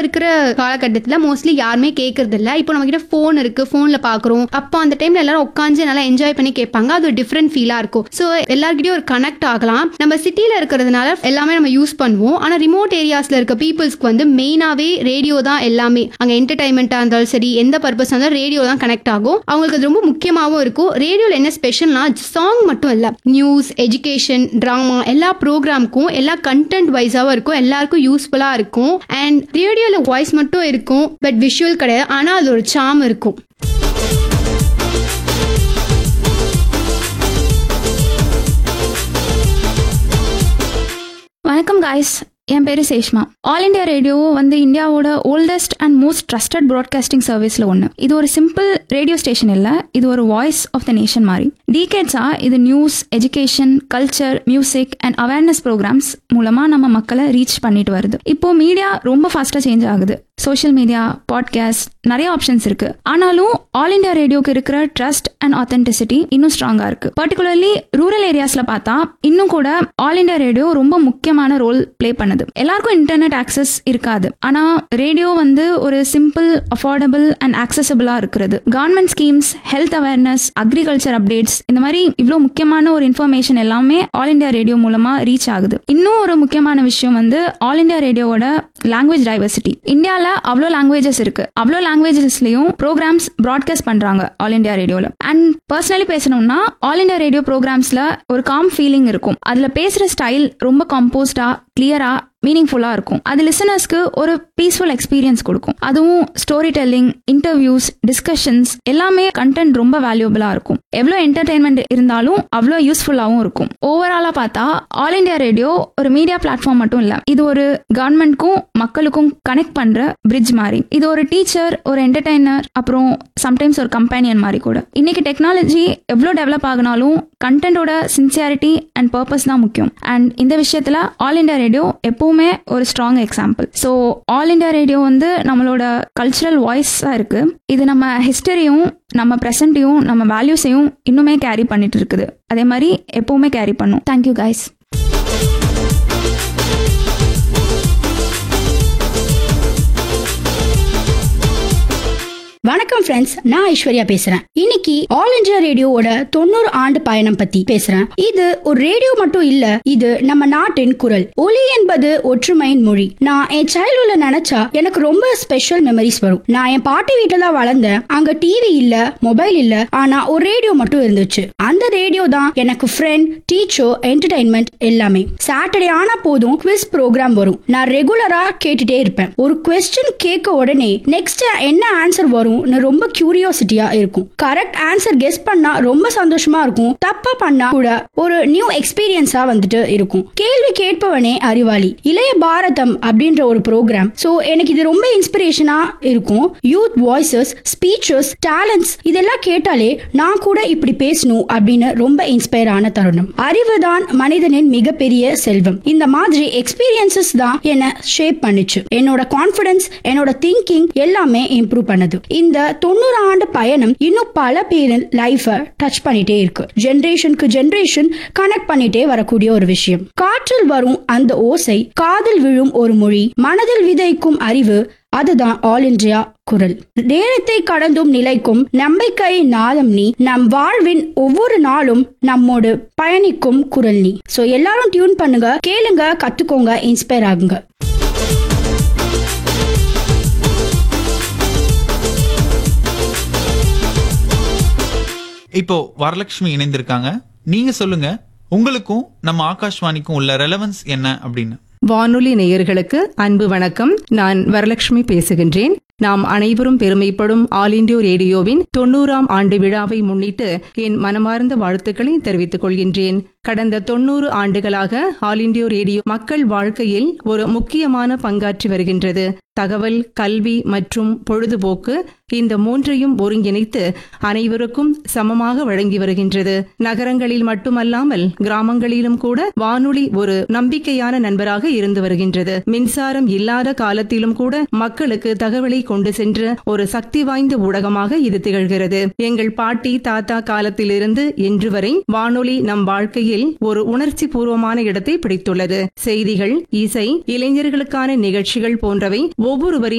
இருக்கிற காலகட்டத்தில் மோஸ்ட்லி யாருமே கேட்கறது இல்ல இப்போ நம்ம கிட்ட ஃபோன் இருக்கு ஃபோன்ல பாக்குறோம் அப்போ அந்த டைம்ல எல்லாரும் உட்காந்து நல்லா என்ஜாய் பண்ணி கேட்பாங்க அது ஒரு டிஃப்ரெண்ட் ஃபீலா இருக்கும் ஸோ எல்லாருக்கிட்டையும் ஒரு கனெக்ட் ஆகலாம் நம்ம சிட்டில இருக்கிறதுனால எல்லாமே நம்ம யூஸ் பண்ணுவோம் ஆனா ரிமோட் ஏரியாஸ்ல இருக்க பீப்புள்ஸ்க்கு வந்து மெயினாவே ரேடியோ தான் எல்லாமே அங்க என்டர்டைன்மெண்ட்டா இருந்தாலும் சரி எந்த பர்பஸ் இருந்தாலும் ரேடியோ தான் கனெக்ட் ஆகும் அவங்களுக்கு அது ரொம்ப முக்கியமாகவும் இருக்கும் ரேடியோல என்ன ஸ்பெஷல்னா சாங் மட்டும் இல்ல நியூஸ் எஜுகேஷன் டிராமா எல்லா ப்ரோக்ராம்க்கும் எல்லா கண்டென்ட் வைஸாவும் இருக்கும் எல்லாருக்கும் யூஸ்ஃபுல்லா இருக்கும் அண்ட் ரேடியோல வாய்ஸ் மட்டும் இருக்கும் பட் விஷுவல் கிடையாது ஆனா அது ஒரு சாம் இருக்கும் வணக்கம் காய்ஸ் என் பேர் சேஷ்மா ஆல் இண்டியா ரேடியோ வந்து இந்தியாவோட oldest and most trusted broadcasting சர்வீஸில் ஒன்று இது ஒரு சிம்பிள் ரேடியோ ஸ்டேஷன் இல்லை இது ஒரு வாய்ஸ் ஆஃப் த நேஷன் மாதிரி டீகேட்ஸாக இது news education culture music and awareness programmes மூலமாக நம்ம மக்களை ரீச் பண்ணிட்டு வருது இப்போ மீடியா ரொம்ப ஃபாஸ்ட்டாக சேஞ்ச் ஆகுது சோஷியல் மீடியா பாட்காஸ்ட் நிறைய ஆப்ஷன்ஸ் இருக்கு ஆனாலும் ஆல் இண்டியா ரேடியோக்கு இருக்கிற ட்ரஸ்ட் அண்ட் ஆத்தென்டிசிட்டி இன்னும் ஸ்ட்ராங்கா இருக்கு பர்டிகுலர்லி ரூரல் ஏரியாஸ்ல பார்த்தா இன்னும் கூட ஆல் இண்டியா ரேடியோ ரொம்ப முக்கியமான ரோல் ப்ளே பண்ணுது எல்லாருக்கும் இன்டர்நெட் ஆக்சஸ் இருக்காது ஆனா ரேடியோ வந்து ஒரு சிம்பிள் அஃபோர்டபுள் அண்ட் ஆக்சசபிளா இருக்கிறது government schemes health awareness agriculture updates இந்த மாதிரி இவ்வளோ முக்கியமான ஒரு இன்ஃபர்மேஷன் எல்லாமே ஆல் இண்டியா ரேடியோ மூலமா ரீச் ஆகுது இன்னும் ஒரு முக்கியமான விஷயம் வந்து ஆல் இண்டியா ரேடியோவோட லாங்குவேஜ் டைவர்சிட்டி இந்தியாவில் அவ்வளோ லாங்குவேஜஸ் இருக்கு அவ்வளோ லாங்குவேஜஸ்லயும் ப்ரோக்ராம்ஸ் ப்ராட்காஸ்ட் பண்றாங்க ஆல் இண்டியா ரேடியோல அண்ட் பர்சனலி பேசணும்னா ஆல் இண்டியா ரேடியோ ப்ரோக்ராம்ஸ்ல ஒரு காம் ஃபீலிங் இருக்கும் அதுல பேசுற ஸ்டைல் ரொம்ப கம்போஸ்டா கிளியரா மீனிங்ஃபுல்லா இருக்கும் அது லிசனர்ஸ்க்கு ஒரு பீஸ்ஃபுல் எக்ஸ்பீரியன்ஸ் கொடுக்கும் அதுவும் ஸ்டோரி டெல்லிங் இன்டர்வியூஸ் டிஸ்கஷன்ஸ் எல்லாமே கண்டென்ட் ரொம்ப வேல்யூபிளா இருக்கும் எவ்வளோ என்டர்டைன்மெண்ட் இருந்தாலும் அவ்வளோ யூஸ்ஃபுல்லாகவும் இருக்கும் ஓவராலா பார்த்தா ஆல் இண்டியா ரேடியோ ஒரு மீடியா பிளாட்ஃபார்ம் மட்டும் இல்ல இது ஒரு கவர்மெண்ட்க்கும் மக்களுக்கும் கனெக்ட் பண்ற பிரிட்ஜ் மாதிரி இது ஒரு டீச்சர் ஒரு என்டர்டைனர் அப்புறம் சம்டைம்ஸ் ஒரு கம்பேனியன் மாதிரி கூட இன்னைக்கு டெக்னாலஜி எவ்வளோ டெவலப் ஆகினாலும் கண்டென்ட்டோட சின்சியாரிட்டி அண்ட் பர்பஸ் தான் முக்கியம் அண்ட் இந்த விஷயத்துல ஆல் இண்டியா ரேடியோ எப்பவுமே ஒரு strong example so all India radio வந்து நம்மளோட கல்ச்சுரல் வாய்ஸாக இருக்கு இது நம்ம ஹிஸ்டரியும் நம்ம ப்ரெசண்ட்டையும் நம்ம வேல்யூஸையும் இன்னுமே கேரி பண்ணிட்டு இருக்குது அதே மாதிரி எப்பவுமே கேரி பண்ணும் தேங்க்யூ கைஸ் வணக்கம் ஃப்ரெண்ட்ஸ் நான் ஐஸ்வர்யா பேசுறேன் இன்னைக்கு ஆல் இந்தியா ரேடியோவோட தொண்ணூறு ஆண்டு பயணம் பத்தி பேசுறேன் இது ஒரு ரேடியோ மட்டும் இல்ல இது நம்ம நாட்டின் குரல் ஒலி என்பது ஒற்றுமையின் மொழி நான் என் சைல்ட்ஹுட்ல நினைச்சா எனக்கு ரொம்ப ஸ்பெஷல் மெமரிஸ் வரும் நான் என் பாட்டி வீட்டுல தான் வளர்ந்தேன் அங்க டிவி இல்ல மொபைல் இல்ல ஆனா ஒரு ரேடியோ மட்டும் இருந்துச்சு அந்த ரேடியோ தான் எனக்கு ஃப்ரெண்ட் டீச்சர் என்டர்டைன்மெண்ட் எல்லாமே சாட்டர்டே ஆனா போதும் குவிஸ் ப்ரோக்ராம் வரும் நான் ரெகுலரா கேட்டுட்டே இருப்பேன் ஒரு கொஸ்டின் கேட்க உடனே நெக்ஸ்ட் என்ன ஆன்சர் வரும்னு ரொம்ப கியூரியாசிட்டியா இருக்கும் கரெக்ட் ஆன்சர் கெஸ் பண்ணா ரொம்ப சந்தோஷமா இருக்கும் தப்பா பண்ணா கூட ஒரு நியூ எக்ஸ்பீரியன்ஸா வந்துட்டு இருக்கும் கேள்வி கேட்பவனே அறிவாளி இளைய பாரதம் அப்படின்ற ஒரு ப்ரோக்ராம் சோ எனக்கு இது ரொம்ப இன்ஸ்பிரேஷனா இருக்கும் யூத் வாய்ஸஸ் ஸ்பீச்சஸ் டேலண்ட்ஸ் இதெல்லாம் கேட்டாலே நான் கூட இப்படி பேசணும் அப்படின்னு ரொம்ப இன்ஸ்பயர் ஆன தருணம் அறிவு தான் மனிதனின் மிகப்பெரிய செல்வம் இந்த மாதிரி எக்ஸ்பீரியன்சஸ் தான் என்ன ஷேப் பண்ணுச்சு என்னோட கான்பிடன்ஸ் என்னோட திங்கிங் எல்லாமே இம்ப்ரூவ் பண்ணுது இந்த தொண்ணூறு ஆண்டு பயணம் இன்னும் பல பேரின் லைஃப டச் பண்ணிட்டே இருக்கு ஜெனரேஷனுக்கு ஜெனரேஷன் கனெக்ட் பண்ணிட்டே வரக்கூடிய ஒரு விஷயம் காற்றில் வரும் அந்த ஓசை காதில் விழும் ஒரு மொழி மனதில் விதைக்கும் அறிவு அதுதான் ஆல் இந்தியா குரல் நேரத்தை கடந்தும் நிலைக்கும் நம்பிக்கை நாதம் நீ நம் வாழ்வின் ஒவ்வொரு நாளும் நம்மோடு பயணிக்கும் குரல் நீ சோ எல்லாரும் டியூன் பண்ணுங்க கேளுங்க கத்துக்கோங்க இன்ஸ்பயர் ஆகுங்க இப்போ வரலட்சுமி இணைந்திருக்காங்க நீங்க சொல்லுங்க உங்களுக்கும் நம்ம ஆகாஷ்வாணிக்கும் உள்ள ரெலவன்ஸ் என்ன அப்படின்னு வானொலி நேயர்களுக்கு அன்பு வணக்கம் நான் வரலட்சுமி பேசுகின்றேன் நாம் அனைவரும் பெருமைப்படும் ஆல் இண்டியோ ரேடியோவின் தொண்ணூறாம் ஆண்டு விழாவை முன்னிட்டு என் மனமார்ந்த வாழ்த்துக்களை தெரிவித்துக் கொள்கின்றேன் கடந்த தொண்ணூறு ஆண்டுகளாக ஆல் இண்டியோ ரேடியோ மக்கள் வாழ்க்கையில் ஒரு முக்கியமான பங்காற்றி வருகின்றது தகவல் கல்வி மற்றும் பொழுதுபோக்கு இந்த மூன்றையும் ஒருங்கிணைத்து அனைவருக்கும் சமமாக வழங்கி வருகின்றது நகரங்களில் மட்டுமல்லாமல் கிராமங்களிலும் கூட வானொலி ஒரு நம்பிக்கையான நண்பராக இருந்து வருகின்றது மின்சாரம் இல்லாத காலத்திலும் கூட மக்களுக்கு தகவலை கொண்டு சென்ற ஒரு சக்தி வாய்ந்த ஊடகமாக இது திகழ்கிறது எங்கள் பாட்டி தாத்தா காலத்திலிருந்து இன்று வரை வானொலி நம் வாழ்க்கையில் ஒரு உணர்ச்சி பூர்வமான இடத்தை பிடித்துள்ளது செய்திகள் இசை இளைஞர்களுக்கான நிகழ்ச்சிகள் போன்றவை ஒவ்வொருவரின்